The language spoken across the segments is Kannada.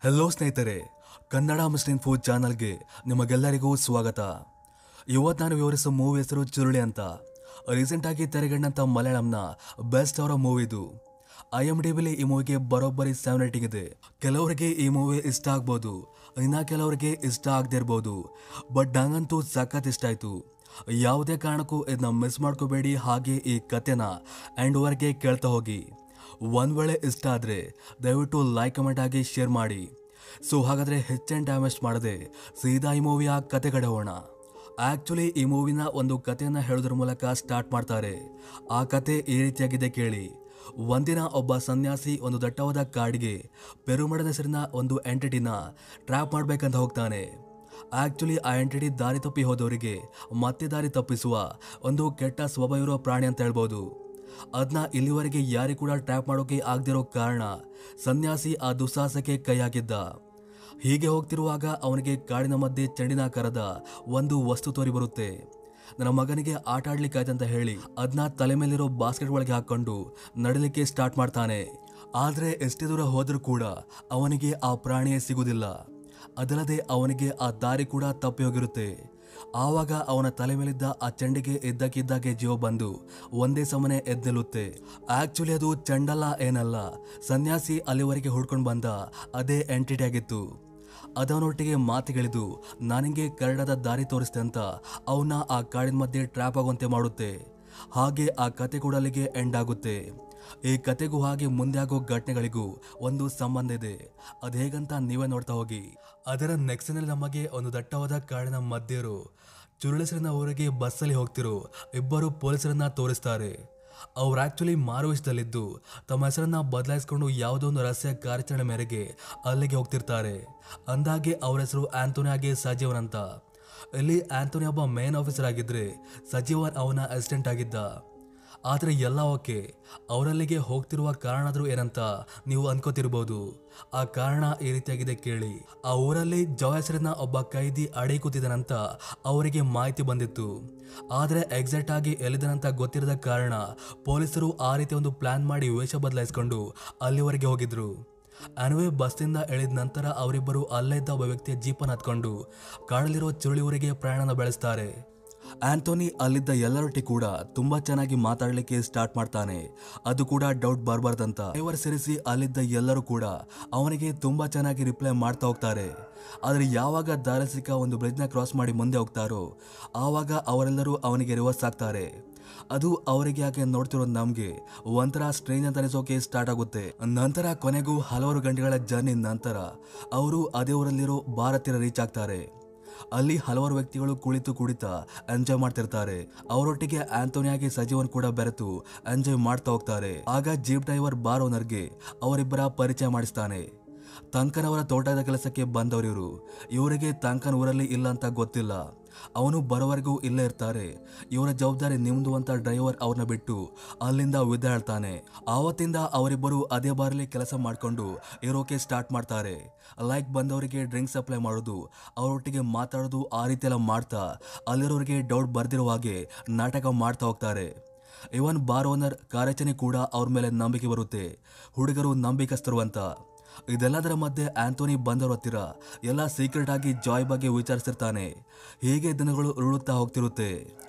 ಹೆಲೋ ಸ್ನೇಹಿತರೆ ಕನ್ನಡ ಮುಸ್ಲಿಂ ಫುಡ್ ಚಾನಲ್ಗೆ ನಿಮಗೆಲ್ಲರಿಗೂ ಸ್ವಾಗತ ಇವತ್ತು ನಾನು ವಿವರಿಸೋ ಮೂವಿ ಹೆಸರು ಚುರುಳಿ ಅಂತ ರೀಸೆಂಟ್ ಆಗಿ ತೆರೆಗಂಡಂತ ಮಲಯಾಳಂನ ಬೆಸ್ಟ್ ಅವರ ಮೂವಿ ಇದು ಐ ಎಮ್ ಡಿ ಬಿಲಿ ಈ ಮೂವಿಗೆ ಬರೋಬ್ಬರಿ ಸೆವೆನ್ ರೇಟಿಂಗ್ ಇದೆ ಕೆಲವರಿಗೆ ಈ ಮೂವಿ ಇಷ್ಟ ಆಗ್ಬೋದು ಇನ್ನ ಕೆಲವರಿಗೆ ಇಷ್ಟ ಆಗದೆ ಇರ್ಬೋದು ಬಟ್ ನಂಗಂತೂ ಸಖತ್ ಇಷ್ಟ ಆಯ್ತು ಯಾವುದೇ ಕಾರಣಕ್ಕೂ ಇದನ್ನ ಮಿಸ್ ಮಾಡ್ಕೋಬೇಡಿ ಹಾಗೆ ಈ ಕತೆನ ಎಂಡ್ ವರ್ಗೆ ಕೇಳ್ತಾ ಹೋಗಿ ಒಂದ್ ವೇಳೆ ಇಷ್ಟ ಆದ್ರೆ ದಯವಿಟ್ಟು ಲೈಕ್ ಕಮೆಂಟ್ ಆಗಿ ಶೇರ್ ಮಾಡಿ ಸೊ ಹಾಗಾದ್ರೆ ಹೆಚ್ಚೇನು ಡ್ಯಾಮೇಜ್ ಮಾಡದೆ ಸೀದಾ ಈ ಮೂವಿಯ ಕತೆ ಕಡೆ ಹೋಗೋಣ ಆಕ್ಚುಲಿ ಈ ಮೂವಿನ ಒಂದು ಕಥೆಯನ್ನ ಹೇಳೋದ್ರ ಮೂಲಕ ಸ್ಟಾರ್ಟ್ ಮಾಡ್ತಾರೆ ಆ ಕತೆ ಈ ರೀತಿಯಾಗಿದೆ ಕೇಳಿ ಒಂದಿನ ಒಬ್ಬ ಸನ್ಯಾಸಿ ಒಂದು ದಟ್ಟವಾದ ಕಾಡಿಗೆ ಪೆರುಮಡದ ಹೆಸರಿನ ಒಂದು ಎಂಟಿಟಿನ ಟ್ರ್ಯಾಪ್ ಮಾಡ್ಬೇಕಂತ ಹೋಗ್ತಾನೆ ಆಕ್ಚುಲಿ ಆ ಎಂಟಿಟಿ ದಾರಿ ತಪ್ಪಿ ಹೋದವರಿಗೆ ಮತ್ತೆ ದಾರಿ ತಪ್ಪಿಸುವ ಒಂದು ಕೆಟ್ಟ ಸ್ವಭಾವ ಇರೋ ಪ್ರಾಣಿ ಅಂತ ಹೇಳ್ಬೋದು ಅದನ್ನ ಇಲ್ಲಿವರೆಗೆ ಯಾರಿ ಕೂಡ ಟ್ರ್ಯಾಪ್ ಮಾಡೋಕೆ ಆಗದಿರೋ ಕಾರಣ ಸನ್ಯಾಸಿ ಆ ದುಸ್ಸಾಹಸಕ್ಕೆ ಕೈ ಹಾಕಿದ್ದ ಹೀಗೆ ಹೋಗ್ತಿರುವಾಗ ಅವನಿಗೆ ಕಾಡಿನ ಮಧ್ಯೆ ಚೆಂಡಿನಾಕಾರದ ಒಂದು ವಸ್ತು ತೋರಿ ಬರುತ್ತೆ ನನ್ನ ಮಗನಿಗೆ ಆಟ ಆಡ್ಲಿಕ್ಕಾಯ್ತು ಅಂತ ಹೇಳಿ ಅದನ್ನ ತಲೆ ಮೇಲಿರೋ ಬಾಸ್ಕೆಟ್ ಒಳಗೆ ಹಾಕೊಂಡು ನಡಲಿಕ್ಕೆ ಸ್ಟಾರ್ಟ್ ಮಾಡ್ತಾನೆ ಆದ್ರೆ ಎಷ್ಟೇ ದೂರ ಹೋದ್ರೂ ಕೂಡ ಅವನಿಗೆ ಆ ಪ್ರಾಣಿಯೇ ಸಿಗುವುದಿಲ್ಲ ಅದಲ್ಲದೆ ಅವನಿಗೆ ಆ ದಾರಿ ಕೂಡ ತಪ್ಪಿ ಹೋಗಿರುತ್ತೆ ಆವಾಗ ಅವನ ತಲೆ ಮೇಲಿದ್ದ ಆ ಚೆಂಡಿಗೆ ಇದ್ದಕ್ಕಿದ್ದಾಗೆ ಜೀವ ಬಂದು ಒಂದೇ ಸಮನೆ ಎದ್ದೆಲ್ಲುತ್ತೆ ಆಕ್ಚುಲಿ ಅದು ಚೆಂಡಲ್ಲ ಏನಲ್ಲ ಸನ್ಯಾಸಿ ಅಲ್ಲಿವರೆಗೆ ಹುಡ್ಕೊಂಡು ಬಂದ ಅದೇ ಎಂಟಿಟಿ ಆಗಿತ್ತು ಅದವನೊಟ್ಟಿಗೆ ಮಾತುಗಳಿದು ನನಗೆ ಕರಡದ ದಾರಿ ತೋರಿಸ್ತೆ ಅಂತ ಅವನ್ನ ಆ ಕಾಡಿನ ಮಧ್ಯೆ ಟ್ರ್ಯಾಪ್ ಆಗುವಂತೆ ಮಾಡುತ್ತೆ ಹಾಗೆ ಆ ಕತೆ ಕೂಡ ಅಲ್ಲಿಗೆ ಎಂಡ್ ಆಗುತ್ತೆ ಈ ಕತೆಗೂ ಹಾಗೆ ಮುಂದೆ ಆಗೋ ಘಟನೆಗಳಿಗೂ ಒಂದು ಸಂಬಂಧ ಇದೆ ಅದು ಹೇಗಂತ ನೀವೇ ನೋಡ್ತಾ ಹೋಗಿ ಅದರ ನೆಕ್ಸ್ಟ್ನಲ್ಲಿ ನಮಗೆ ಒಂದು ದಟ್ಟವಾದ ಕಾಡಿನ ಮಧ್ಯೆ ಇರೋ ಚುರುಳಿಸರಿನ ಊರಿಗೆ ಬಸ್ಸಲ್ಲಿ ಹೋಗ್ತಿರೋ ಇಬ್ಬರು ಪೊಲೀಸರನ್ನ ತೋರಿಸ್ತಾರೆ ಅವ್ರು ಆಕ್ಚುಲಿ ಮಾರುವೇಷದಲ್ಲಿದ್ದು ತಮ್ಮ ಹೆಸರನ್ನ ಬದಲಾಯಿಸಿಕೊಂಡು ಯಾವುದೋ ಒಂದು ರಹಸ್ಯ ಕಾರ್ಯಾಚರಣೆ ಮೇರೆಗೆ ಅಲ್ಲಿಗೆ ಹೋಗ್ತಿರ್ತಾರೆ ಅಂದಾಗೆ ಅವ್ರ ಹೆಸರು ಆಂಥೋನಿ ಆಗಿ ಸಜೀವನ್ ಅಂತ ಇಲ್ಲಿ ಆಂಥೋನಿ ಒಬ್ಬ ಮೇನ್ ಆಫೀಸರ್ ಆಗಿದ್ರೆ ಸಜೀವನ್ ಅವನ ಅಸಿಸ್ಟೆಂಟ್ ಆಗಿದ್ದ ಆದರೆ ಎಲ್ಲ ಓಕೆ ಅವರಲ್ಲಿಗೆ ಹೋಗ್ತಿರುವ ಕಾರಣ ಆದ್ರೂ ಏನಂತ ನೀವು ಅನ್ಕೋತಿರ್ಬೋದು ಆ ಕಾರಣ ಈ ರೀತಿಯಾಗಿದೆ ಕೇಳಿ ಆ ಊರಲ್ಲಿ ಜವ ಹೆಸರಿನ ಒಬ್ಬ ಕೈದಿ ಅಡಿ ಕೂತಿದನಂತ ಅವರಿಗೆ ಮಾಹಿತಿ ಬಂದಿತ್ತು ಆದರೆ ಎಕ್ಸಾಕ್ಟ್ ಆಗಿ ಎಲ್ಲಿದನಂತ ಗೊತ್ತಿರದ ಕಾರಣ ಪೊಲೀಸರು ಆ ರೀತಿ ಒಂದು ಪ್ಲಾನ್ ಮಾಡಿ ವೇಷ ಬದಲಾಯಿಸ್ಕೊಂಡು ಅಲ್ಲಿವರೆಗೆ ಹೋಗಿದ್ರು ಅನ್ವೇ ಬಸ್ಸಿಂದ ಇಳಿದ ನಂತರ ಅವರಿಬ್ಬರು ಅಲ್ಲೇ ಇದ್ದ ಒಬ್ಬ ವ್ಯಕ್ತಿಯ ಜೀಪನ್ನು ಹತ್ಕೊಂಡು ಕಾಡಲಿರೋ ಚುರುಳಿ ಊರಿಗೆ ಪ್ರಯಾಣ ಬೆಳೆಸ್ತಾರೆ ಆಂಥೋನಿ ಅಲ್ಲಿದ್ದ ಎಲ್ಲರೊಟ್ಟಿಗೆ ಕೂಡ ತುಂಬಾ ಚೆನ್ನಾಗಿ ಮಾತಾಡ್ಲಿಕ್ಕೆ ಸ್ಟಾರ್ಟ್ ಮಾಡ್ತಾನೆ ಅದು ಕೂಡ ಡೌಟ್ ಬರಬಾರ್ದಂತ ಡ್ರೈವರ್ ಸೇರಿಸಿ ಅಲ್ಲಿದ್ದ ಎಲ್ಲರೂ ಕೂಡ ಅವನಿಗೆ ತುಂಬಾ ಚೆನ್ನಾಗಿ ರಿಪ್ಲೈ ಮಾಡ್ತಾ ಹೋಗ್ತಾರೆ ಆದ್ರೆ ಯಾವಾಗ ದಾರಿ ಸಿಕ್ಕ ಒಂದು ಬ್ರಿಡ್ಜ್ನ ಕ್ರಾಸ್ ಮಾಡಿ ಮುಂದೆ ಹೋಗ್ತಾರೋ ಆವಾಗ ಅವರೆಲ್ಲರೂ ಅವನಿಗೆ ರಿವರ್ಸ್ ಆಗ್ತಾರೆ ಅದು ಅವರಿಗೆ ಯಾಕೆ ನೋಡ್ತಿರೋ ನಮ್ಗೆ ಒಂಥರ ಸ್ಟ್ರೇಂಜ್ ಅಂತ ಅನಿಸೋಕೆ ಸ್ಟಾರ್ಟ್ ಆಗುತ್ತೆ ನಂತರ ಕೊನೆಗೂ ಹಲವಾರು ಗಂಟೆಗಳ ಜರ್ನಿ ನಂತರ ಅವರು ಅದೇ ಊರಲ್ಲಿರೋ ಬಾರ್ ಹತ್ತಿರ ರೀಚ್ ಆಗ್ತಾರೆ ಅಲ್ಲಿ ಹಲವಾರು ವ್ಯಕ್ತಿಗಳು ಕುಳಿತು ಕುಡಿತಾ ಎಂಜಾಯ್ ಮಾಡ್ತಿರ್ತಾರೆ ಅವರೊಟ್ಟಿಗೆ ಆಂಥೋನಿಯಾಗಿ ಸಜೀವನ್ ಕೂಡ ಬೆರೆತು ಎಂಜಾಯ್ ಮಾಡ್ತಾ ಹೋಗ್ತಾರೆ ಆಗ ಜೀಪ್ ಡ್ರೈವರ್ ಬಾರ್ ಓನರ್ಗೆ ಅವರಿಬ್ಬರ ಪರಿಚಯ ಮಾಡಿಸ್ತಾನೆ ತಂಕನವರ ತೋಟದ ಕೆಲಸಕ್ಕೆ ಬಂದವರಿವರು ಇವರಿಗೆ ತಂಕನ್ ಊರಲ್ಲಿ ಇಲ್ಲ ಅಂತ ಗೊತ್ತಿಲ್ಲ ಅವನು ಬರೋವರೆಗೂ ಇಲ್ಲೇ ಇರ್ತಾರೆ ಇವರ ಜವಾಬ್ದಾರಿ ನಿಮ್ದು ಅಂತ ಡ್ರೈವರ್ ಅವ್ರನ್ನ ಬಿಟ್ಟು ಅಲ್ಲಿಂದ ವಿದ ಹೇಳ್ತಾನೆ ಆವತ್ತಿಂದ ಅವರಿಬ್ಬರು ಅದೇ ಬಾರಲ್ಲಿ ಕೆಲಸ ಮಾಡ್ಕೊಂಡು ಇರೋಕೆ ಸ್ಟಾರ್ಟ್ ಮಾಡ್ತಾರೆ ಲೈಕ್ ಬಂದವರಿಗೆ ಡ್ರಿಂಕ್ ಸಪ್ಲೈ ಮಾಡೋದು ಅವರೊಟ್ಟಿಗೆ ಮಾತಾಡೋದು ಆ ರೀತಿ ಎಲ್ಲ ಮಾಡ್ತಾ ಅಲ್ಲಿರೋರಿಗೆ ಡೌಟ್ ಬರ್ದಿರೋ ಹಾಗೆ ನಾಟಕ ಮಾಡ್ತಾ ಹೋಗ್ತಾರೆ ಇವನ್ ಬಾರ್ ಓನರ್ ಕಾರ್ಯಾಚರಣೆ ಕೂಡ ಅವ್ರ ಮೇಲೆ ನಂಬಿಕೆ ಬರುತ್ತೆ ಹುಡುಗರು ನಂಬಿಕಸ್ತರು ಅಂತ ಇದೆಲ್ಲದರ ಮಧ್ಯೆ ಆಂಥೋನಿ ಬಂದವರ ಹತ್ತಿರ ಎಲ್ಲ ಸೀಕ್ರೆಟ್ ಆಗಿ ಜಾಯ್ ಬಗ್ಗೆ ವಿಚಾರಿಸಿರ್ತಾನೆ ಹೀಗೆ ದಿನಗಳು ಉರುಳುತ್ತಾ ಹೋಗ್ತಿರುತ್ತೆ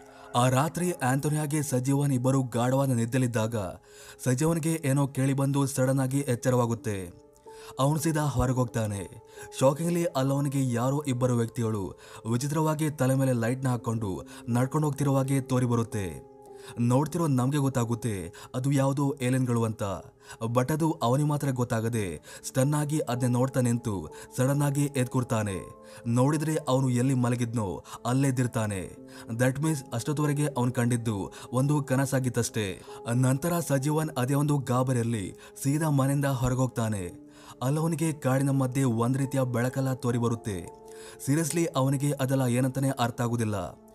ಆ ರಾತ್ರಿ ಆಂಥೋನಿಯಾಗಿ ಸಜೀವನ್ ಇಬ್ಬರು ಗಾಢವಾದ ನಿದ್ದೆಲಿದ್ದಾಗ ಸಜೀವನ್ಗೆ ಏನೋ ಕೇಳಿ ಬಂದು ಸಡನ್ ಆಗಿ ಎಚ್ಚರವಾಗುತ್ತೆ ಅವನು ಸೀದಾ ಹೊರಗೆ ಹೋಗ್ತಾನೆ ಶಾಕಿಂಗ್ಲಿ ಅಲ್ಲವನಿಗೆ ಯಾರೋ ಇಬ್ಬರು ವ್ಯಕ್ತಿಗಳು ವಿಚಿತ್ರವಾಗಿ ತಲೆ ಮೇಲೆ ಲೈಟ್ನ ಹಾಕೊಂಡು ನಡ್ಕೊಂಡು ಹೋಗ್ತಿರುವಾಗೆ ತೋರಿ ಬರುತ್ತೆ ನೋಡ್ತಿರೋ ನಮಗೆ ಗೊತ್ತಾಗುತ್ತೆ ಅದು ಯಾವುದೋ ಏಲಿಯನ್ಗಳು ಅಂತ ಬಟ್ ಅದು ಅವನಿಗೆ ಮಾತ್ರ ಗೊತ್ತಾಗದೆ ಸ್ಟನ್ ಆಗಿ ಅದನ್ನ ನೋಡ್ತಾ ನಿಂತು ಸಡನ್ ಆಗಿ ಎದ್ಕೂರ್ತಾನೆ ನೋಡಿದ್ರೆ ಅವನು ಎಲ್ಲಿ ಮಲಗಿದ್ನೋ ಅಲ್ಲೇ ಎದ್ದಿರ್ತಾನೆ ದಟ್ ಮೀನ್ಸ್ ಅಷ್ಟೊತ್ತವರೆಗೆ ಅವನು ಕಂಡಿದ್ದು ಒಂದು ಕನಸಾಗಿತ್ತಷ್ಟೇ ನಂತರ ಸಜೀವನ್ ಅದೇ ಒಂದು ಗಾಬರಿಯಲ್ಲಿ ಸೀದಾ ಮನೆಯಿಂದ ಹೊರಗೋಗ್ತಾನೆ ಅಲ್ಲವನಿಗೆ ಕಾಡಿನ ಮಧ್ಯೆ ಒಂದ್ ರೀತಿಯ ಬೆಳಕಲ್ಲ ತೋರಿ ಬರುತ್ತೆ ಸೀರಿಯಸ್ಲಿ ಅವನಿಗೆ ಅದೆಲ್ಲ ಏನಂತಾನೆ ಅರ್ಥ ಆಗುದಿಲ್ಲ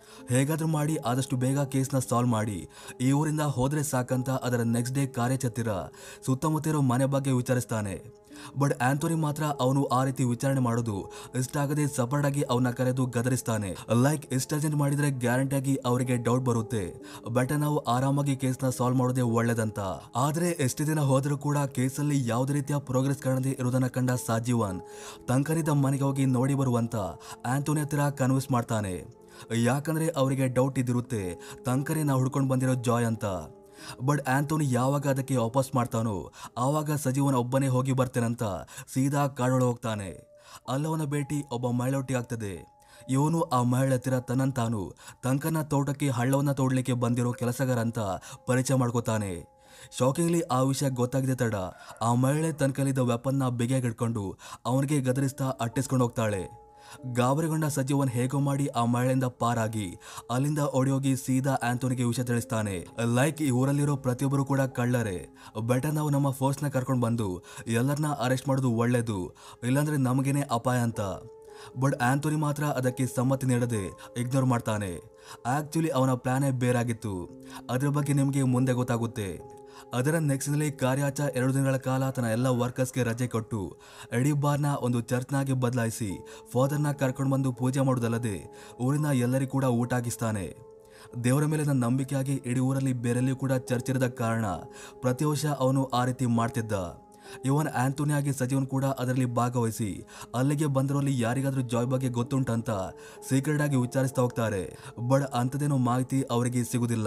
ಹೇಗಾದ್ರೂ ಮಾಡಿ ಆದಷ್ಟು ಬೇಗ ಕೇಸ್ನ ಸಾಲ್ವ್ ಮಾಡಿ ಈ ಊರಿಂದ ಹೋದ್ರೆ ಸಾಕಂತ ಅದರ ನೆಕ್ಸ್ಟ್ ಡೇ ಕಾರ್ಯಚತ್ತಿರ ಸುತ್ತಮುತ್ತಿರೋ ಮನೆ ಬಗ್ಗೆ ವಿಚಾರಿಸ್ತಾನೆ ಬಟ್ ಆಂಥೋನಿ ಮಾತ್ರ ಅವನು ಆ ರೀತಿ ವಿಚಾರಣೆ ಮಾಡೋದು ಇಷ್ಟ ಆಗದೆ ಸಪರೇಟ್ ಆಗಿ ಅವನ ಕರೆದು ಗದರಿಸ್ತಾನೆ ಲೈಕ್ ಇಷ್ಟ ಅರ್ಜೆಂಟ್ ಮಾಡಿದ್ರೆ ಗ್ಯಾರಂಟಿ ಆಗಿ ಅವರಿಗೆ ಡೌಟ್ ಬರುತ್ತೆ ಬಟ್ ನಾವು ಆರಾಮಾಗಿ ಕೇಸ್ನ ಸಾಲ್ವ್ ಮಾಡೋದೇ ಒಳ್ಳೇದಂತ ಆದ್ರೆ ಎಷ್ಟು ದಿನ ಹೋದ್ರೂ ಕೂಡ ಕೇಸಲ್ಲಿ ಯಾವುದೇ ರೀತಿಯ ಪ್ರೋಗ್ರೆಸ್ ಕಾಣದೆ ಇರೋದನ್ನ ಕಂಡ ಸಾಜೀವನ್ ತಂಕನಿದ್ದ ಮನೆಗೆ ಹೋಗಿ ನೋಡಿ ಬರುವಂತ ಆಂಥೋನಿ ಹತ್ತಿರ ಕನ್ವಿನ್ಸ್ ಮಾಡ್ತಾನೆ ಯಾಕಂದ್ರೆ ಅವರಿಗೆ ಡೌಟ್ ಇದಿರುತ್ತೆ ತಂಕನೇ ನಾವು ಹುಡ್ಕೊಂಡು ಬಂದಿರೋ ಜಾಯ್ ಅಂತ ಬಟ್ ಆಂಥೋನಿ ಯಾವಾಗ ಅದಕ್ಕೆ ವಾಪಸ್ ಮಾಡ್ತಾನೋ ಆವಾಗ ಸಜೀವನ ಒಬ್ಬನೇ ಹೋಗಿ ಬರ್ತೇನಂತ ಸೀದಾ ಕಾಡೊಳ ಹೋಗ್ತಾನೆ ಅಲ್ಲವನ ಭೇಟಿ ಒಬ್ಬ ಮಹಿಳೊಟ್ಟಿ ಆಗ್ತದೆ ಇವನು ಆ ಮಹಿಳೆ ಹತ್ತಿರ ತನ್ನಂತಾನು ತಂಕನ ತೋಟಕ್ಕೆ ಹಳ್ಳವನ್ನ ತೋಡ್ಲಿಕ್ಕೆ ಬಂದಿರೋ ಕೆಲಸಗಾರ ಅಂತ ಪರಿಚಯ ಮಾಡ್ಕೋತಾನೆ ಶಾಕಿಂಗ್ಲಿ ಆ ವಿಷಯ ಗೊತ್ತಾಗಿದೆ ತಡ ಆ ಮಹಿಳೆ ತನ್ನ ಕಲಿದ ವೆಪನ್ನ ಬಿಗಿಯಾಗಿಡ್ಕೊಂಡು ಅವನಿಗೆ ಗದರಿಸ್ತಾ ಅಟ್ಟಿಸ್ಕೊಂಡು ಹೋಗ್ತಾಳೆ ಗಾಬರಿಗೊಂಡ ಸಚಿವನ್ ಹೇಗೋ ಮಾಡಿ ಆ ಮಹಿಳೆಯಿಂದ ಪಾರಾಗಿ ಅಲ್ಲಿಂದ ಓಡಿಯೋಗಿ ಸೀದಾ ಆಂಥೋನಿಗೆ ವಿಷಯ ತಿಳಿಸ್ತಾನೆ ಲೈಕ್ ಈ ಊರಲ್ಲಿರೋ ಪ್ರತಿಯೊಬ್ಬರು ಕೂಡ ಕಳ್ಳರೆ ಬೆಟರ್ ನಾವು ನಮ್ಮ ಫೋರ್ಸ್ನ ಕರ್ಕೊಂಡು ಬಂದು ಎಲ್ಲರನ್ನ ಅರೆಸ್ಟ್ ಮಾಡೋದು ಒಳ್ಳೇದು ಇಲ್ಲಾಂದ್ರೆ ನಮಗೇನೆ ಅಪಾಯ ಅಂತ ಬಟ್ ಆಂಥೋನಿ ಮಾತ್ರ ಅದಕ್ಕೆ ಸಮ್ಮತಿ ನೀಡದೆ ಇಗ್ನೋರ್ ಮಾಡ್ತಾನೆ ಆಕ್ಚುಲಿ ಅವನ ಪ್ಲಾನೇ ಬೇರಾಗಿತ್ತು ಅದ್ರ ಬಗ್ಗೆ ನಿಮಗೆ ಮುಂದೆ ಗೊತ್ತಾಗುತ್ತೆ ಅದರ ನೆಕ್ಸ್ಟ್ನಲ್ಲಿ ಕಾರ್ಯಾಚ ಎರಡು ದಿನಗಳ ಕಾಲ ತನ್ನ ಎಲ್ಲ ವರ್ಕರ್ಸ್ಗೆ ರಜೆ ಕೊಟ್ಟು ಎಡಿ ಬಾರ್ನ ಒಂದು ಚರ್ಚ್ನಾಗಿ ಬದಲಾಯಿಸಿ ಫಾದರ್ನ ಕರ್ಕೊಂಡು ಬಂದು ಪೂಜೆ ಮಾಡೋದಲ್ಲದೆ ಊರಿನ ಎಲ್ಲರಿಗೂ ಕೂಡ ಊಟ ಹಾಕಿಸ್ತಾನೆ ದೇವರ ಮೇಲೆ ನನ್ನ ನಂಬಿಕೆಯಾಗಿ ಇಡೀ ಊರಲ್ಲಿ ಬೇರೆಲ್ಲಿಯೂ ಕೂಡ ಚರ್ಚ್ ಇರದ ಕಾರಣ ಪ್ರತಿ ವರ್ಷ ಅವನು ಆ ರೀತಿ ಮಾಡ್ತಿದ್ದ ಇವನ್ ಆಂಥೋನಿಯಾಗಿ ಸಜೀವನ್ ಕೂಡ ಅದರಲ್ಲಿ ಭಾಗವಹಿಸಿ ಅಲ್ಲಿಗೆ ಬಂದಿರೋಲ್ಲಿ ಯಾರಿಗಾದ್ರೂ ಜಾಯ್ ಬಗ್ಗೆ ಗೊತ್ತುಂಟಂತ ಸೀಕ್ರೆಟ್ ಆಗಿ ವಿಚಾರಿಸ್ತಾ ಹೋಗ್ತಾರೆ ಬಟ್ ಅಂಥದ್ದೇನೋ ಮಾಹಿತಿ ಅವರಿಗೆ ಸಿಗುದಿಲ್ಲ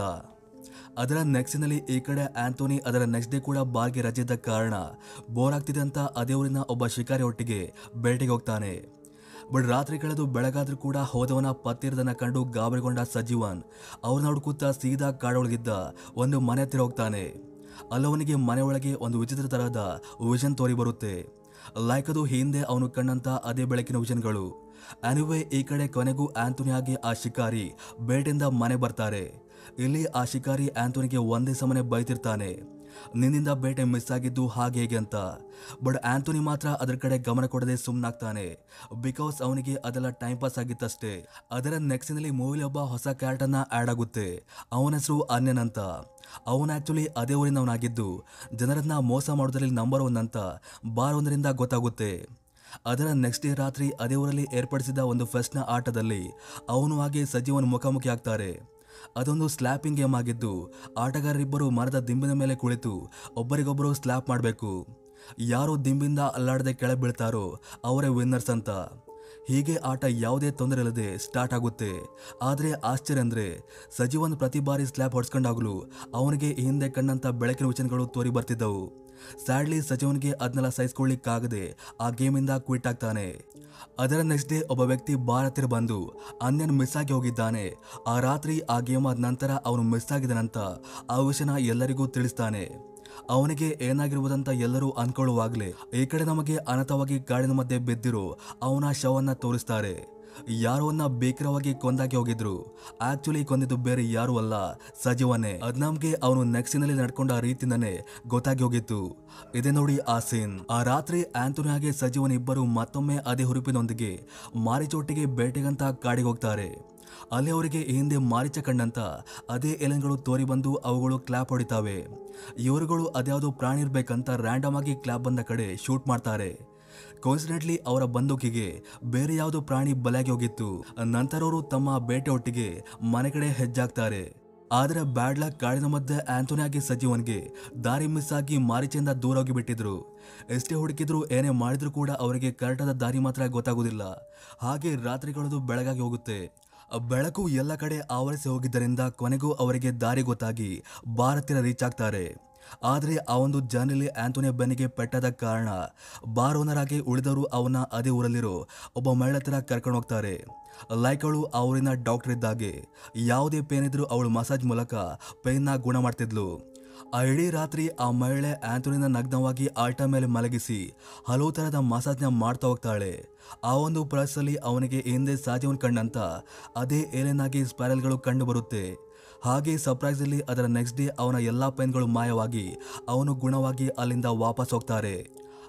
ಅದರ ನೆಕ್ಸ್ಟ್ನಲ್ಲಿ ಈ ಕಡೆ ಆಂಥೋನಿ ಅದರ ನೆಕ್ಸ್ಟ್ ಡೇ ಕೂಡ ಬಾರ್ಗೆ ರಜೆ ಇದ್ದ ಕಾರಣ ಬೋರ್ ಆಗ್ತಿದೆ ಅಂತ ಅದೇ ಊರಿನ ಒಬ್ಬ ಶಿಕಾರಿ ಒಟ್ಟಿಗೆ ಬೇಟೆಗೆ ಹೋಗ್ತಾನೆ ಬಟ್ ರಾತ್ರಿ ಕಳೆದು ಬೆಳಗಾದ್ರೂ ಕೂಡ ಹೋದವನ ಪತ್ತಿರದನ್ನ ಕಂಡು ಗಾಬರಿಗೊಂಡ ಸಜೀವನ್ ಅವ್ರನ್ನ ಹುಡುಕುತ್ತಾ ಸೀದಾ ಕಾಡೊಳಗಿದ್ದ ಒಂದು ಮನೆ ಹತ್ತಿರ ಹೋಗ್ತಾನೆ ಅಲ್ಲವನಿಗೆ ಮನೆ ಒಳಗೆ ಒಂದು ವಿಚಿತ್ರ ತರಹದ ವಿಷನ್ ತೋರಿ ಬರುತ್ತೆ ಲೈಕ್ ಅದು ಹಿಂದೆ ಅವನು ಕಂಡಂತ ಅದೇ ಬೆಳಕಿನ ವಿಷನ್ಗಳು ಅನಿವೇ ಈ ಕಡೆ ಕೊನೆಗೂ ಆಂಥೋನಿಯಾಗಿ ಆ ಶಿಕಾರಿ ಬೇಟೆಯಿಂದ ಮನೆ ಬರ್ತಾರೆ ಇಲ್ಲಿ ಆ ಶಿಕಾರಿ ಆಂಥೋನಿಗೆ ಒಂದೇ ಸಮನೆ ಬೈತಿರ್ತಾನೆ ನಿನ್ನಿಂದ ಬೇಟೆ ಮಿಸ್ ಆಗಿದ್ದು ಹಾಗೆ ಹೇಗೆ ಅಂತ ಬಟ್ ಆಂಥೋನಿ ಮಾತ್ರ ಅದರ ಕಡೆ ಗಮನ ಕೊಡದೆ ಸುಮ್ಮನಾಗ್ತಾನೆ ಬಿಕಾಸ್ ಅವನಿಗೆ ಅದೆಲ್ಲ ಟೈಮ್ ಪಾಸ್ ಆಗಿತ್ತಷ್ಟೇ ಅದರ ನೆಕ್ಸ್ಟ್ನಲ್ಲಿ ಮೂವಿಲಿ ಒಬ್ಬ ಹೊಸ ಕ್ಯಾರೆಕ್ಟರ್ನ ಆ್ಯಡ್ ಆಗುತ್ತೆ ಅವನ ಹೆಸರು ಅನ್ಯನ್ ಅಂತ ಅವನು ಆ್ಯಕ್ಚುಲಿ ಅದೇ ಊರಿನವನಾಗಿದ್ದು ಜನರನ್ನ ಮೋಸ ಮಾಡೋದ್ರಲ್ಲಿ ನಂಬರ್ ಒನ್ ಅಂತ ಬಾರ್ ಒಂದರಿಂದ ಗೊತ್ತಾಗುತ್ತೆ ಅದರ ನೆಕ್ಸ್ಟ್ ಡೇ ರಾತ್ರಿ ಅದೇ ಊರಲ್ಲಿ ಏರ್ಪಡಿಸಿದ ಒಂದು ಫೆಸ್ಟ್ನ ಆಟದಲ್ಲಿ ಅವನು ಹಾಗೆ ಸಜೀವನ್ ಮುಖಾಮುಖಿ ಆಗ್ತಾರೆ ಅದೊಂದು ಸ್ಲ್ಯಾಪಿಂಗ್ ಗೇಮ್ ಆಗಿದ್ದು ಆಟಗಾರರಿಬ್ಬರು ಮರದ ದಿಂಬಿನ ಮೇಲೆ ಕುಳಿತು ಒಬ್ಬರಿಗೊಬ್ಬರು ಸ್ಲ್ಯಾಪ್ ಮಾಡಬೇಕು ಯಾರು ದಿಂಬಿಂದ ಅಲ್ಲಾಡದೆ ಕೆಳ ಬೀಳ್ತಾರೋ ಅವರೇ ವಿನ್ನರ್ಸ್ ಅಂತ ಹೀಗೆ ಆಟ ಯಾವುದೇ ತೊಂದರೆ ಇಲ್ಲದೆ ಸ್ಟಾರ್ಟ್ ಆಗುತ್ತೆ ಆದರೆ ಆಶ್ಚರ್ಯ ಅಂದ್ರೆ ಸಜೀವನ್ ಪ್ರತಿ ಬಾರಿ ಸ್ಲ್ಯಾಪ್ ಹೊಡ್ಸ್ಕೊಂಡಾಗ್ಲೂ ಅವನಿಗೆ ಈ ಹಿಂದೆ ಕಂಡಂತ ಬೆಳಕಿನ ವಚನಗಳು ತೋರಿ ಬರ್ತಿದ್ದವು ಸ್ಯಾಡ್ಲಿ ಸಚಿವನ್ಗೆ ಅದನ್ನೆಲ್ಲ ಸಹಿಸ್ಕೊಳ್ಳಿಕ್ಕಾಗದೆ ಆ ಗೇಮಿಂದ ಕ್ವಿಟ್ ಆಗ್ತಾನೆ ಅದರ ನೆಕ್ಸ್ಟ್ ಡೇ ಒಬ್ಬ ವ್ಯಕ್ತಿ ಬಾರ್ ಹತ್ತಿರ ಬಂದು ಅನ್ಯನ್ ಮಿಸ್ ಆಗಿ ಹೋಗಿದ್ದಾನೆ ಆ ರಾತ್ರಿ ಆ ಗೇಮ್ ಆದ ನಂತರ ಅವನು ಮಿಸ್ ಆಗಿದ್ದಾನಂತ ಆ ವಿಷಯನ ಎಲ್ಲರಿಗೂ ತಿಳಿಸ್ತಾನೆ ಅವನಿಗೆ ಏನಾಗಿರುವುದಂತ ಎಲ್ಲರೂ ಅನ್ಕೊಳ್ಳುವಾಗ್ಲೇ ಈ ಕಡೆ ನಮಗೆ ಅನಂತವಾಗಿ ಕಾಡಿನ ಮಧ್ಯೆ ಬಿದ್ದಿರೋ ಅವನ ಶವನ್ನ ತೋರಿಸ್ತಾರೆ ಯಾರೋನ್ನ ಬೇಕರವಾಗಿ ಕೊಂದಾಗಿ ಹೋಗಿದ್ರು ಆಕ್ಚುಲಿ ಕೊಂದಿದ್ದು ಬೇರೆ ಯಾರು ಅಲ್ಲ ಸಜೀವನೇ ಅದ್ ನಮ್ಗೆ ಅವನು ನೆಕ್ಸ್ಟ್ ನಲ್ಲಿ ನಡ್ಕೊಂಡ ರೀತಿಯಿಂದನೇ ಗೊತ್ತಾಗಿ ಹೋಗಿತ್ತು ಇದೆ ನೋಡಿ ಆ ಸೀನ್ ಆ ರಾತ್ರಿ ಆಂಥೋನಿ ಹಾಗೆ ಸಜೀವನ್ ಇಬ್ಬರು ಮತ್ತೊಮ್ಮೆ ಅದೇ ಹುರುಪಿನೊಂದಿಗೆ ಮಾರಿಚೋಟಿಗೆ ಬೇಟೆಗಂತ ಕಾಡಿಗೆ ಹೋಗ್ತಾರೆ ಅಲ್ಲಿ ಅವರಿಗೆ ಈ ಹಿಂದೆ ಮಾರಿಚ ಕಂಡಂತ ಅದೇ ಎಲೆನ್ಗಳು ತೋರಿ ಬಂದು ಅವುಗಳು ಕ್ಲಾಪ್ ಹೊಡಿತಾವೆ ಇವರುಗಳು ಅದ್ಯಾವುದೋ ಪ್ರಾಣಿ ಇರ್ಬೇಕಂತ ರ್ಯಾಂಡಮ್ ಆಗಿ ಕ್ಲಾಪ್ ಬಂದ ಕಡೆ ಶೂಟ್ ಮಾಡ್ತಾರೆ ಕೋನ್ಸಿಡೆಂಟ್ಲಿ ಅವರ ಬಂದೂಕಿಗೆ ಬೇರೆ ಯಾವುದೋ ಪ್ರಾಣಿ ಬಲೆಯಾಗಿ ಹೋಗಿತ್ತು ನಂತರ ಅವರು ತಮ್ಮ ಬೇಟೆ ಒಟ್ಟಿಗೆ ಮನೆ ಕಡೆ ಹೆಜ್ಜಾಗ್ತಾರೆ ಆದ್ರೆ ಬ್ಯಾಡ್ ಲಕ್ ಕಾಡಿನ ಮಧ್ಯೆ ಆಂಥೋನಿ ಆಗಿ ಸಜೀವನ್ಗೆ ದಾರಿ ಮಿಸ್ ಆಗಿ ಮಾರಿಚೆಯಿಂದ ದೂರ ಹೋಗಿ ಬಿಟ್ಟಿದ್ರು ಎಷ್ಟೇ ಹುಡುಕಿದ್ರು ಏನೇ ಮಾಡಿದ್ರು ಕೂಡ ಅವರಿಗೆ ಕರೆಕ್ಟಾದ ದಾರಿ ಮಾತ್ರ ಗೊತ್ತಾಗುದಿಲ್ಲ ಹಾಗೆ ರಾತ್ರಿಗಳದು ಬೆಳಗಾಗಿ ಹೋಗುತ್ತೆ ಬೆಳಕು ಎಲ್ಲ ಕಡೆ ಆವರಿಸಿ ಹೋಗಿದ್ದರಿಂದ ಕೊನೆಗೂ ಅವರಿಗೆ ದಾರಿ ಗೊತ್ತಾಗಿ ಬಾರ್ ಹತ್ತಿರ ರೀಚ್ ಆಗ್ತಾರೆ ಆದರೆ ಆ ಒಂದು ಜಾನಲ್ಲಿ ಆಂಥೋನಿಯ ಬೆನ್ನಿಗೆ ಪೆಟ್ಟಾದ ಕಾರಣ ಬಾರ್ ಓನರ್ ಆಗಿ ಉಳಿದವರು ಅವನ ಅದೇ ಊರಲ್ಲಿರೋ ಒಬ್ಬ ಮಹಿಳೆ ಹತ್ರ ಕರ್ಕೊಂಡು ಹೋಗ್ತಾರೆ ಲೈಕ್ ಅವಳು ಆ ಊರಿನ ಡಾಕ್ಟರ್ ಇದ್ದಾಗೆ ಯಾವುದೇ ಪೇನ್ ಇದ್ರೂ ಅವಳು ಮಸಾಜ್ ಮೂಲಕ ಪೇನ್ನ ಗುಣ ಮಾಡ್ತಿದ್ಲು ಆ ಇಡೀ ರಾತ್ರಿ ಆ ಮಹಿಳೆ ಆಂಥೋನಿನ ನಗ್ನವಾಗಿ ಆಲ್ಟ ಮೇಲೆ ಮಲಗಿಸಿ ಹಲವು ತರಹದ ಮಸಾಜ್ನ ಮಾಡ್ತಾ ಹೋಗ್ತಾಳೆ ಆ ಒಂದು ಪ್ರಯತ್ನದಲ್ಲಿ ಅವನಿಗೆ ಹಿಂದೆ ಸಾಧ್ಯವನ್ ಕಂಡಂತ ಅದೇ ಏಲೇನಾಗಿ ಸ್ಪೈರಲ್ಗಳು ಕಂಡು ಬರುತ್ತೆ ಹಾಗೆ ಸರ್ಪ್ರೈಸಲ್ಲಿ ಅದರ ನೆಕ್ಸ್ಟ್ ಡೇ ಅವನ ಎಲ್ಲಾ ಪೇನ್ಗಳು ಮಾಯವಾಗಿ ಅವನು ಗುಣವಾಗಿ ಅಲ್ಲಿಂದ ವಾಪಸ್ ಹೋಗ್ತಾರೆ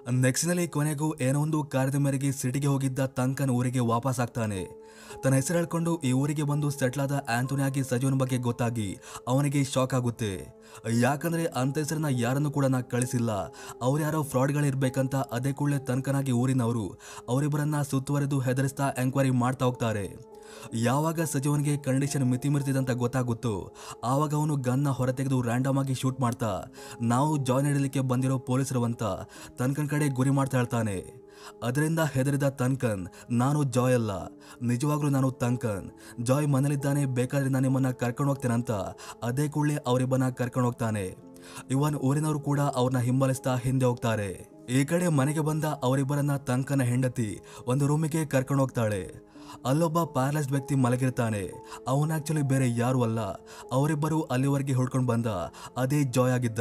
ನೆಕ್ಸ್ಟ್ನಲ್ಲಿ ಕೊನೆಗೂ ಏನೋ ಒಂದು ಕಾರ್ಯದ ಮೇರೆಗೆ ಸಿಟಿಗೆ ಹೋಗಿದ್ದ ತಂಕನ್ ಊರಿಗೆ ವಾಪಸ್ ಆಗ್ತಾನೆ ತನ್ನ ಹೆಸರು ಹೇಳ್ಕೊಂಡು ಈ ಊರಿಗೆ ಬಂದು ಸೆಟ್ಲ್ ಆದ ಆಂಟೋನಿ ಆಗಿ ಸಜೀವನ ಬಗ್ಗೆ ಗೊತ್ತಾಗಿ ಅವನಿಗೆ ಶಾಕ್ ಆಗುತ್ತೆ ಯಾಕಂದ್ರೆ ಅಂತ ಹೆಸರನ್ನ ಯಾರನ್ನು ಕೂಡ ನಾ ಕಳಿಸಿಲ್ಲ ಅವ್ರು ಯಾರೋ ಫ್ರಾಡ್ಗಳಿರ್ಬೇಕಂತ ಅದೇ ಕೂಡಲೇ ತನ್ಕನಾಗಿ ಊರಿನವರು ಅವರಿಬ್ಬರನ್ನ ಸುತ್ತುವರೆದು ಹೆದರಿಸ್ತಾ ಎಂಕ್ವೈರಿ ಮಾಡ್ತಾ ಹೋಗ್ತಾರೆ ಯಾವಾಗ ಸಜೀವನಿಗೆ ಕಂಡೀಷನ್ ಮಿತಿ ಮೀರ್ತಿದಂತ ಗೊತ್ತಾಗುತ್ತೋ ಆವಾಗ ಅವನು ಗನ್ನ ಹೊರತೆಗೆದು ರ್ಯಾಂಡಮ್ ಆಗಿ ಶೂಟ್ ಮಾಡ್ತಾ ನಾವು ಜಾಯ್ನ್ ಹಿಡಲಿಕ್ಕೆ ಬಂದಿರೋ ಪೊಲೀಸರು ಅಂತ ತನ್ಕನ್ ಕಡೆ ಗುರಿ ಮಾಡ್ತಾ ಹೇಳ್ತಾನೆ ಅದರಿಂದ ಹೆದರಿದ ತನ್ಕನ್ ನಾನು ಜಾಯ್ ಅಲ್ಲ ನಿಜವಾಗ್ಲೂ ನಾನು ತನ್ಕನ್ ಜಾಯ್ ಮನೇಲಿದ್ದಾನೆ ಬೇಕಾದ್ರೆ ನಾನು ನಿಮ್ಮನ್ನ ಕರ್ಕೊಂಡು ಹೋಗ್ತೇನಂತ ಅದೇ ಕೂಡಲೇ ಅವರಿಬ್ಬನ ಕರ್ಕೊಂಡು ಹೋಗ್ತಾನೆ ಇವನ್ ಊರಿನವರು ಕೂಡ ಅವ್ರನ್ನ ಹಿಂಬಾಲಿಸ್ತಾ ಹಿಂದೆ ಹೋಗ್ತಾರೆ ಈ ಕಡೆ ಮನೆಗೆ ಬಂದ ಅವರಿಬ್ಬರನ್ನ ತನ್ಕನ ಹೆಂಡತಿ ಒಂದು ರೂಮಿಗೆ ಕರ್ಕೊಂಡು ಹೋಗ್ತಾಳೆ ಅಲ್ಲೊಬ್ಬ ಪ್ಯಾರಲೈಸ್ ವ್ಯಕ್ತಿ ಮಲಗಿರ್ತಾನೆ ಅವನ ಆಕ್ಚುಲಿ ಬೇರೆ ಯಾರು ಅಲ್ಲ ಅವರಿಬ್ಬರು ಅಲ್ಲಿವರೆಗೆ ಹುಡ್ಕೊಂಡು ಬಂದ ಅದೇ ಜಾಯ್ ಆಗಿದ್ದ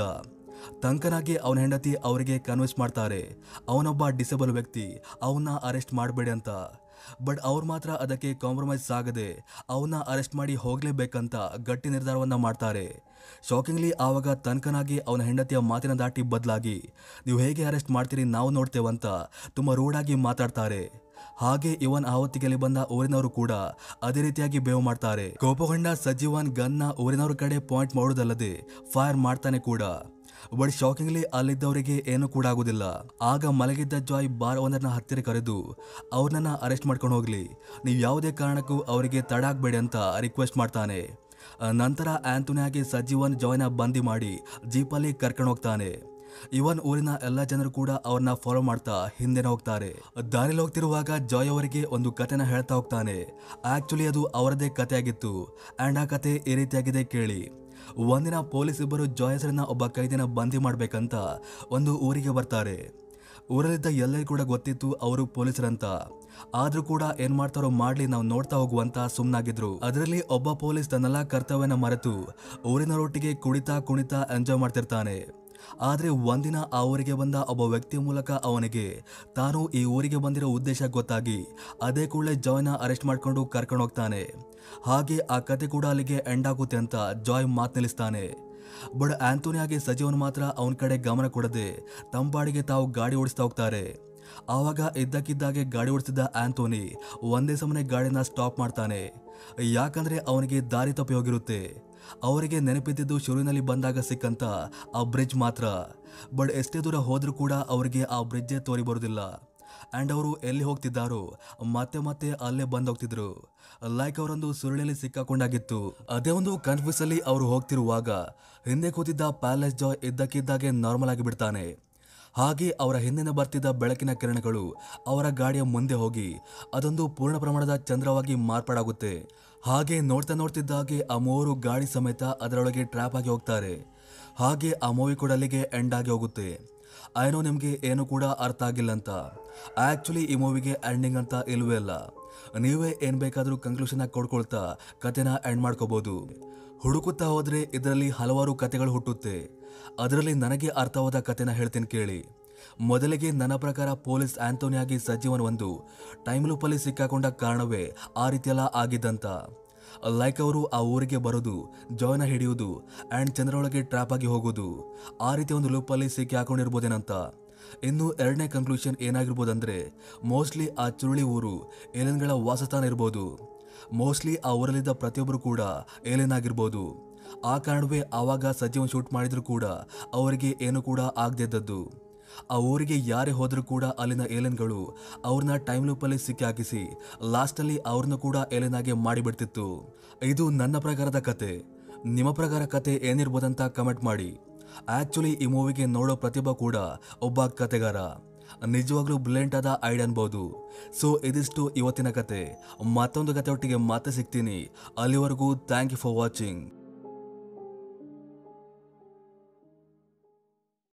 ತಂಕನಾಗಿ ಅವನ ಹೆಂಡತಿ ಅವರಿಗೆ ಕನ್ವಿನ್ಸ್ ಮಾಡ್ತಾರೆ ಅವನೊಬ್ಬ ಡಿಸೇಬಲ್ ವ್ಯಕ್ತಿ ಅವನ್ನ ಅರೆಸ್ಟ್ ಮಾಡಬೇಡಿ ಅಂತ ಬಟ್ ಅವ್ರು ಮಾತ್ರ ಅದಕ್ಕೆ ಕಾಂಪ್ರಮೈಸ್ ಆಗದೆ ಅವನ್ನ ಅರೆಸ್ಟ್ ಮಾಡಿ ಹೋಗ್ಲೇಬೇಕಂತ ಗಟ್ಟಿ ನಿರ್ಧಾರವನ್ನ ಮಾಡ್ತಾರೆ ಶಾಕಿಂಗ್ಲಿ ಆವಾಗ ತನ್ಕನಾಗಿ ಅವನ ಹೆಂಡತಿಯ ಮಾತಿನ ದಾಟಿ ಬದಲಾಗಿ ನೀವು ಹೇಗೆ ಅರೆಸ್ಟ್ ಮಾಡ್ತೀರಿ ನಾವು ನೋಡ್ತೇವಂತ ತುಂಬ ರೂಢಾಗಿ ಮಾತಾಡ್ತಾರೆ ಹಾಗೆ ಇವನ್ ಆವತ್ತಿಗೆಲ್ಲಿ ಬಂದ ಊರಿನವರು ಕೂಡ ಅದೇ ರೀತಿಯಾಗಿ ಬೇವು ಮಾಡ್ತಾರೆ ಕೋಪಗೊಂಡ ಸಜೀವನ್ ಗನ್ನ ಊರಿನವ್ರ ಕಡೆ ಪಾಯಿಂಟ್ ಮಾಡೋದಲ್ಲದೆ ಫೈರ್ ಮಾಡ್ತಾನೆ ಕೂಡ ಬಟ್ ಶಾಕಿಂಗ್ಲಿ ಅಲ್ಲಿದ್ದವರಿಗೆ ಏನು ಕೂಡ ಆಗುದಿಲ್ಲ ಆಗ ಮಲಗಿದ್ದ ಜಾಯ್ ಬಾರ್ ಒಂದನ್ನ ಹತ್ತಿರ ಕರೆದು ಅವ್ರನ್ನ ಅರೆಸ್ಟ್ ಮಾಡ್ಕೊಂಡು ಹೋಗ್ಲಿ ನೀವು ಯಾವುದೇ ಕಾರಣಕ್ಕೂ ಅವರಿಗೆ ತಡ ಆಗ್ಬೇಡಿ ಅಂತ ರಿಕ್ವೆಸ್ಟ್ ಮಾಡ್ತಾನೆ ಆ, ನಂತರ ಆಂಟೋನಿಯಾಗೆ ಸಜೀವನ್ ಜಾಯ್ನ ಬಂದಿ ಮಾಡಿ ಜೀಪಲ್ಲಿ ಕರ್ಕೊಂಡು ಹೋಗ್ತಾನೆ ಇವನ್ ಊರಿನ ಎಲ್ಲ ಜನರು ಕೂಡ ಅವ್ರನ್ನ ಫಾಲೋ ಮಾಡ್ತಾ ಹಿಂದೆನೆ ಹೋಗ್ತಾರೆ ದಾರಿಲಿ ಹೋಗ್ತಿರುವಾಗ ಜಾಯ್ ಅವರಿಗೆ ಒಂದು ಕಥೆನ ಹೇಳ್ತಾ ಹೋಗ್ತಾನೆ ಆಕ್ಚುಲಿ ಅದು ಅವರದೇ ಕಥೆ ಆಗಿತ್ತು ಅಂಡ್ ಆ ಕತೆ ಈ ರೀತಿಯಾಗಿದೆ ಕೇಳಿ ಒಂದಿನ ಪೊಲೀಸ್ ಇಬ್ಬರು ಜಾಯ್ ಹೆಸರನ್ನ ಒಬ್ಬ ಕೈದಿನ ಬಂದಿ ಮಾಡ್ಬೇಕಂತ ಒಂದು ಊರಿಗೆ ಬರ್ತಾರೆ ಊರಲ್ಲಿದ್ದ ಎಲ್ಲರಿಗೂ ಕೂಡ ಗೊತ್ತಿತ್ತು ಅವರು ಪೊಲೀಸರಂತ ಆದ್ರೂ ಕೂಡ ಏನ್ ಮಾಡ್ತಾರೋ ಮಾಡ್ಲಿ ನಾವು ನೋಡ್ತಾ ಹೋಗುವಂತ ಸುಮ್ನಾಗಿದ್ರು ಅದರಲ್ಲಿ ಒಬ್ಬ ಪೊಲೀಸ್ ತನ್ನೆಲ್ಲ ಕರ್ತವ್ಯನ ಮರೆತು ಊರಿನವರೊಟ್ಟಿಗೆ ಕುಣಿತಾ ಕುಣಿತಾ ಎಂಜಾಯ್ ಮಾಡ್ತಿರ್ತಾನೆ ಆದ್ರೆ ಒಂದಿನ ಆ ಊರಿಗೆ ಬಂದ ಒಬ್ಬ ವ್ಯಕ್ತಿಯ ಮೂಲಕ ಅವನಿಗೆ ತಾನು ಈ ಊರಿಗೆ ಬಂದಿರೋ ಉದ್ದೇಶ ಗೊತ್ತಾಗಿ ಅದೇ ಕೂಡಲೇ ಜಾಯ್ನ ಅರೆಸ್ಟ್ ಮಾಡ್ಕೊಂಡು ಕರ್ಕೊಂಡು ಹೋಗ್ತಾನೆ ಹಾಗೆ ಆ ಕತೆ ಕೂಡ ಅಲ್ಲಿಗೆ ಎಂಡ್ ಆಗುತ್ತೆ ಅಂತ ಜಾಯ್ ಮಾತ್ ನಿಲ್ಲಿಸ್ತಾನೆ ಬಟ್ ಆಂಟೋನಿಯಾಗೆ ಸಜೀವನ್ ಮಾತ್ರ ಅವನ ಕಡೆ ಗಮನ ಕೊಡದೆ ತಂಪಾಡಿಗೆ ತಾವು ಗಾಡಿ ಓಡಿಸ್ತಾ ಹೋಗ್ತಾರೆ ಆವಾಗ ಇದ್ದಕ್ಕಿದ್ದಾಗೆ ಗಾಡಿ ಓಡಿಸಿದ್ದ ಆಂಟೋನಿ ಒಂದೇ ಸಮನೆ ಗಾಡಿನ ಸ್ಟಾಪ್ ಮಾಡ್ತಾನೆ ಯಾಕಂದ್ರೆ ಅವನಿಗೆ ದಾರಿ ತಪ್ಪಿ ಹೋಗಿರುತ್ತೆ ಅವರಿಗೆ ನೆನಪಿದ್ದಿದ್ದು ಶುರುವಿನಲ್ಲಿ ಬಂದಾಗ ಸಿಕ್ಕಂತ ಆ ಬ್ರಿಡ್ಜ್ ಮಾತ್ರ ಬಟ್ ಎಷ್ಟೇ ದೂರ ಹೋದ್ರೂ ಕೂಡ ಅವರಿಗೆ ಆ ಬ್ರಿಡ್ಜೇ ತೋರಿ ಬರೋದಿಲ್ಲ ಆ್ಯಂಡ್ ಅವರು ಎಲ್ಲಿ ಹೋಗ್ತಿದ್ದಾರೋ ಮತ್ತೆ ಮತ್ತೆ ಅಲ್ಲೇ ಬಂದ್ ಹೋಗ್ತಿದ್ರು ಲೈಕ್ ಅವರೊಂದು ಸುರುಳಿಯಲ್ಲಿ ಸಿಕ್ಕಾಕೊಂಡಾಗಿತ್ತು ಅದೇ ಒಂದು ಕನ್ಫ್ಯೂಸ್ ಅಲ್ಲಿ ಅವರು ಹೋಗ್ತಿರುವಾಗ ಹಿಂದೆ ಕೂತಿದ್ದ ಪ್ಯಾಲೇಸ್ ಜಾಯ್ ಇದ್ದಕ್ಕಿದ್ದಾಗೆ ನಾರ್ಮಲ್ ಆಗಿ ಬಿಡ್ತಾನೆ ಹಾಗೆ ಅವರ ಹಿಂದಿನ ಬರ್ತಿದ್ದ ಬೆಳಕಿನ ಕಿರಣಗಳು ಅವರ ಗಾಡಿಯ ಮುಂದೆ ಹೋಗಿ ಅದೊಂದು ಪೂರ್ಣ ಪ್ರಮಾಣದ ಚಂದ್ರವಾಗಿ ಮಾರ್ಪಾಡಾಗುತ್ತೆ ಹಾಗೆ ನೋಡ್ತಾ ನೋಡ್ತಿದ್ದಾಗೆ ಆ ಮೂವರು ಗಾಡಿ ಸಮೇತ ಅದರೊಳಗೆ ಟ್ರ್ಯಾಪ್ ಆಗಿ ಹೋಗ್ತಾರೆ ಹಾಗೆ ಆ ಮೂವಿ ಕೂಡ ಅಲ್ಲಿಗೆ ಎಂಡ್ ಆಗಿ ಹೋಗುತ್ತೆ ಏನೋ ನಿಮಗೆ ಏನು ಕೂಡ ಅರ್ಥ ಆಗಿಲ್ಲ ಅಂತ ಆಕ್ಚುಲಿ ಈ ಮೂವಿಗೆ ಎಂಡಿಂಗ್ ಅಂತ ಇಲ್ವೇ ಇಲ್ಲ ನೀವೇ ಏನ್ ಬೇಕಾದ್ರೂ ಕನ್ಕ್ಲೂಷನ್ ಕೊಡ್ಕೊಳ್ತಾ ಕತೆನ ಎಂಡ್ ಮಾಡ್ಕೋಬಹುದು ಹುಡುಕುತ್ತಾ ಹೋದ್ರೆ ಇದರಲ್ಲಿ ಹಲವಾರು ಕತೆಗಳು ಹುಟ್ಟುತ್ತೆ ಅದರಲ್ಲಿ ನನಗೆ ಅರ್ಥವಾದ ಕತೆನ ಹೇಳ್ತೀನಿ ಕೇಳಿ ಮೊದಲಿಗೆ ನನ್ನ ಪ್ರಕಾರ ಪೊಲೀಸ್ ಆಂಟೋನಿಯಾಗಿ ಸಜೀವನ್ ಒಂದು ಟೈಮ್ ಲೂಪಲ್ಲಿ ಸಿಕ್ಕಾಕೊಂಡ ಕಾರಣವೇ ಆ ರೀತಿಯೆಲ್ಲ ಆಗಿದ್ದಂತ ಲೈಕ್ ಅವರು ಆ ಊರಿಗೆ ಬರೋದು ಜಾಯ್ನ ಹಿಡಿಯುವುದು ಆ್ಯಂಡ್ ಚಂದ್ರೊಳಗೆ ಟ್ರ್ಯಾಪ್ ಆಗಿ ಹೋಗೋದು ಆ ರೀತಿ ಒಂದು ಲೂಪಲ್ಲಿ ಸಿಕ್ಕಿ ಹಾಕೊಂಡಿರ್ಬೋದೇನಂತ ಇನ್ನು ಎರಡನೇ ಕನ್ಕ್ಲೂಷನ್ ಏನಾಗಿರ್ಬೋದಂದ್ರೆ ಮೋಸ್ಟ್ಲಿ ಆ ಚುರುಳಿ ಊರು ಏಲಿಯನ್ಗಳ ವಾಸಸ್ಥಾನ ಇರ್ಬೋದು ಮೋಸ್ಟ್ಲಿ ಆ ಊರಲ್ಲಿದ್ದ ಪ್ರತಿಯೊಬ್ಬರು ಕೂಡ ಏಲಿಯನ್ ಆಗಿರ್ಬೋದು ಆ ಕಾರಣವೇ ಆವಾಗ ಸಜೀವನ್ ಶೂಟ್ ಮಾಡಿದ್ರು ಕೂಡ ಅವರಿಗೆ ಏನು ಕೂಡ ಆಗದಿದ್ದದ್ದು ಆ ಊರಿಗೆ ಯಾರೇ ಹೋದ್ರೂ ಕೂಡ ಅಲ್ಲಿನ ಏಲಿಯನ್ಗಳು ಅವ್ರನ್ನ ಟೈಮ್ ಲೂಪಲ್ಲಿ ಸಿಕ್ಕಿ ಹಾಕಿಸಿ ಲಾಸ್ಟಲ್ಲಿ ಅವ್ರನ್ನ ಕೂಡ ಏಲಿಯನ್ ಆಗಿ ಮಾಡಿಬಿಡ್ತಿತ್ತು ಇದು ನನ್ನ ಪ್ರಕಾರದ ಕತೆ ನಿಮ್ಮ ಪ್ರಕಾರ ಕತೆ ಏನಿರ್ಬೋದಂತ ಕಮೆಂಟ್ ಮಾಡಿ ಆಕ್ಚುಲಿ ಈ ಮೂವಿಗೆ ನೋಡೋ ಪ್ರತಿಭಾ ಕೂಡ ಒಬ್ಬ ಕತೆಗಾರ ನಿಜವಾಗ್ಲೂ ಬ್ರಿಲಿಯಂಟ್ ಆದ ಐಡಿಯಾ ಅನ್ಬೋದು ಸೊ ಇದಿಷ್ಟು ಇವತ್ತಿನ ಕತೆ ಮತ್ತೊಂದು ಕತೆ ಒಟ್ಟಿಗೆ ಮತ್ತೆ ಸಿಗ್ತೀನಿ ಅಲ್ಲಿವರೆಗೂ ಥ್ಯಾಂಕ್ ಯು ಫಾರ್ ವಾಚಿಂಗ್